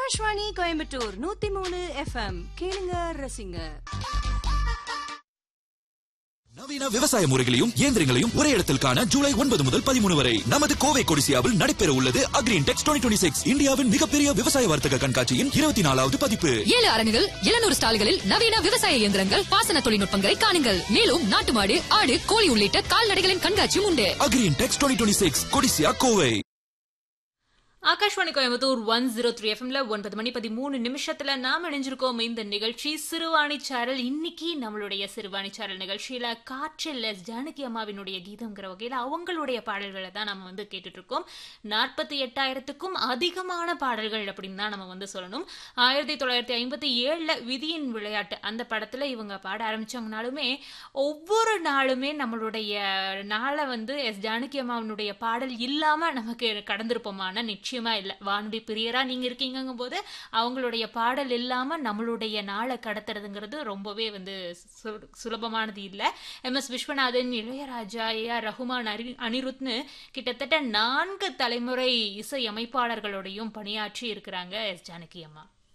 ஆகாஷ்வாணி கோயம்புத்தூர் நூத்தி மூணு எஃப்எம் கேளுங்க ரசிங்க நவீன விவசாய முறைகளையும் இயந்திரங்களையும் ஒரே இடத்தில் காண ஜூலை ஒன்பது முதல் பதிமூணு வரை நமது கோவை கொடிசியாவில் நடைபெற உள்ளது அக்ரீன் டெக்ஸ் டுவெண்ட்டி சிக்ஸ் இந்தியாவின் மிகப்பெரிய விவசாய வர்த்தக கண்காட்சியின் இருபத்தி நாலாவது பதிப்பு ஏழு அரங்குகள் எழுநூறு ஸ்டால்களில் நவீன விவசாய இயந்திரங்கள் பாசன தொழில்நுட்பங்களை காணுங்கள் மேலும் நாட்டு மாடு ஆடு கோழி உள்ளிட்ட கால்நடைகளின் கண்காட்சியும் உண்டு agri intex twenty six Kodissia Kovai Akashvani Coimbatore one zero three எஃப்எம்ல ஒன்பது மணி பதிமூணு நிமிஷத்துல நாம் இணைஞ்சிருக்கோம் இந்த நிகழ்ச்சி சிறுவாணி சாரல் இன்னைக்கு நம்மளுடைய சிறுவாணி சாரல் நிகழ்ச்சியில காற்றில் எஸ் ஜானகி அம்மாவினுடைய கீதங்கிற வகையில அவங்களுடைய பாடல்களை தான் நம்ம வந்து கேட்டுட்டு இருக்கோம் நாற்பத்தி எட்டாயிரத்துக்கும் அதிகமான பாடல்கள் அப்படின்னு தான் நம்ம வந்து சொல்லணும் ஆயிரத்தி தொள்ளாயிரத்தி ஐம்பத்தி ஏழுல விதியின் விளையாட்டு அந்த படத்துல இவங்க பாட ஆரம்பிச்சாங்கனாலுமே ஒவ்வொரு நாளுமே நம்மளுடைய நாளை வந்து எஸ் ஜானகி அம்மாவினுடைய பாடல் இல்லாம நமக்கு கடந்திருப்போமான நிச்சயமா இல்லை வானொலி பிரியரா நீங்க இருக்கீங்கங்கும் போது அவங்களுடைய பாடல் இல்லாம நம்மளுடைய நாளை கடத்துறதுங்கிறது ரொம்பவே வந்து சு- சுலபமானது இல்லை எம் எஸ் விஸ்வநாதன் இளையராஜா ஏ ஆர் ரஹ்மான் அரி அனிருத்னு கிட்டத்தட்ட நான்கு தலைமுறை இசை அமைப்பாளர்களோடையும் பணியாற்றி இருக்கிறாங்க எஸ் ஜானகி அம்மா